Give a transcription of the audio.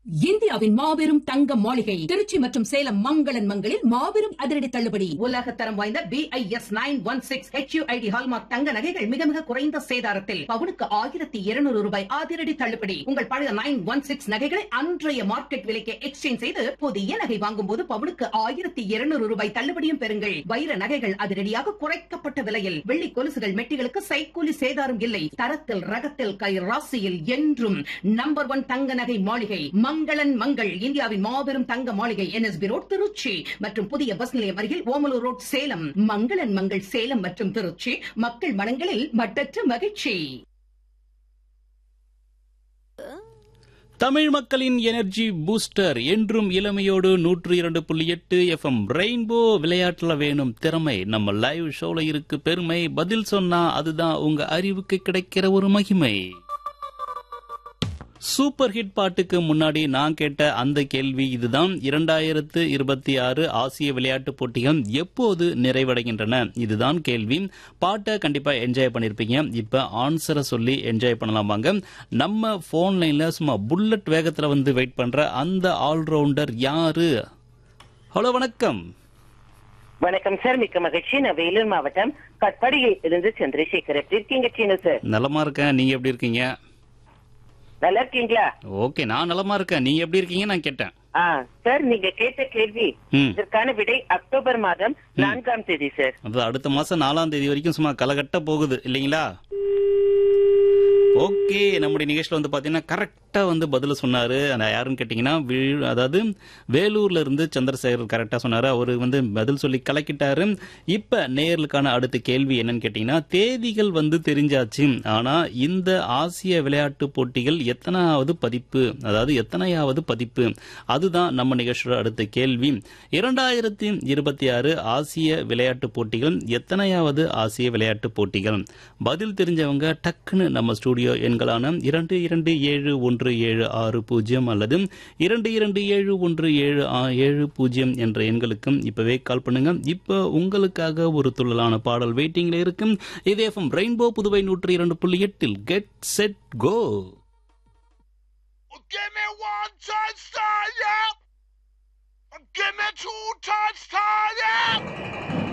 இந்தியாவின் மாபெரும் தங்க மாளிகை திருச்சி மற்றும் சேலம் மங்களன் மங்களில் மாபெரும் அதிரடி தள்ளுபடி உலக தரம் வாய்ந்த B I S nine one six HUID hallmark தங்க நகைகள் மிக மிக குறைந்த சேதாரத்தில் பவுனுக்கு ஆயிரத்தி இருநூறு ரூபாய் அதிரடி தள்ளுபடி உங்கள் பழைய நைன் ஒன் சிக்ஸ் நகைகளை அன்றைய மார்க்கெட் விலைக்கு எக்ஸ்சேஞ்ச் செய்து புதிய நகை வாங்கும் போது பவுனுக்கு ஆயிரத்தி இருநூறு ரூபாய் தள்ளுபடியும் பெறுங்கள் வைர நகைகள் அதிரடியாக குறைக்கப்பட்ட விலையில் வெள்ளி கொலுசுகள் மெட்டிகளுக்கு சைக்கூலி சேதாரம் இல்லை தரத்தில் ரகத்தில் கை ராசியில் என்றும் நம்பர் ஒன் தங்க நகை மாளிகை மங்களன் மங்கள் இந்தியாவின் மாபெரும் தங்க மாளிகை என்எஸ்பி ரோட் திருச்சி மற்றும் புதிய பஸ் நிலையம் அருகில் ஓமலூர் ரோட் சேலம் மங்களன் மங்கள் சேலம் மற்றும் திருச்சி மக்கள் மனங்களில் மட்டற்ற மகிழ்ச்சி தமிழ் மக்களின் எனர்ஜி பூஸ்டர் என்றும் இளமையோடு நூற்று இரண்டு புள்ளி எட்டு எஃப்எம் ரெயின்போ விளையாட்டுல வேணும் திறமை நம்ம லைவ் ஷோல இருக்கு பெருமை பதில் சொன்னா அதுதான் உங்க அறிவுக்கு கிடைக்கிற ஒரு மகிமை சூப்பர் ஹிட் பாட்டுக்கு முன்னாடி நான் கேட்ட அந்த கேள்வி இதுதான் இரண்டாயிரத்து இருபத்தி ஆறு ஆசிய விளையாட்டுப் போட்டிகள் எப்போது நிறைவடைகின்றன இதுதான் கேள்வி பாட்டை கண்டிப்பா என்ஜாய் பண்ணிருப்பீங்க இப்ப ஆன்சரை சொல்லி என்ஜாய் பண்ணலாம் வாங்க நம்ம போன் லைன்ல சும்மா புல்லட் வேகத்துல வந்து வெயிட் பண்ற அந்த ஆல்ரவுண்டர் யாரு ஹலோ வணக்கம் வணக்கம் சார் மிக்க மகிழ்ச்சி நான் வேலூர் மாவட்டம் கட்படியில் இருந்து சந்திரசேகர் எப்படி இருக்கீங்க சீனு சார் நலமா இருக்கேன் நீங்க எப்படி இருக்கீங்க நல்லா இருக்கீங்களா ஓகே நான் நலமா இருக்கேன் நீங்க எப்படி இருக்கீங்க நான் கேட்டேன் ஆ சார் நீங்க கேட்ட கேள்வி ம். இதற்கான விடை அக்டோபர் மாதம் நான்காம் தேதி சார் அது அடுத்த மாசம் நாலாம் தேதி வரைக்கும் சும்மா கலகட்ட போகுது இல்லைங்களா ஓகே நம்முடைய நிகழ்ச்சியில் வந்து பாத்தீங்கன்னா கரெக்டா வந்து பதில் சொன்னாரு அந்த யாருன்னு கேட்டீங்கன்னா வி- அதாவது வேலூர்ல இருந்து சந்திரசேகர் கரெக்டா சொன்னாரு அவரு வந்து பதில் சொல்லி கலக்கிட்டாரு இப்ப நேர்களுக்கான அடுத்த கேள்வி என்னன்னு கேட்டீங்கன்னா தேதிகள் வந்து தெரிஞ்சாச்சு ஆனா இந்த ஆசிய விளையாட்டு போட்டிகள் எத்தனாவது பதிப்பு அதாவது எத்தனையாவது பதிப்பு அதுதான் நம்ம நிகழ்ச்சியோட அடுத்த கேள்வி இரண்டாயிரத்தி இருபத்தி ஆறு ஆசிய விளையாட்டு போட்டிகள் எத்தனையாவது ஆசிய விளையாட்டு போட்டிகள் பதில் தெரிஞ்சவங்க டக்குன்னு நம்ம ஸ்டூடியோ எண்களான இரண்டு இரண்டு ஏழு ஒன்று ஏழு ஆறு பூஜ்ஜியம் அல்லது இரண்டு இரண்டு ஏழு ஒன்று ஏழு ஆ- ஏழு பூஜ்ஜியம் என்ற எண்களுக்கும் இப்பவே கால் பண்ணுங்க இப்போ உங்களுக்காக ஒரு துள்ளலான பாடல் வெயிட்டிங்ல இருக்கும் இது எஃப்எம் ரெயின்போ புதுவை நூற்றி இரண்டு புள்ளி எட்டில் get set go Give me one touchdown, yeah. Give me two touchdowns, yeah.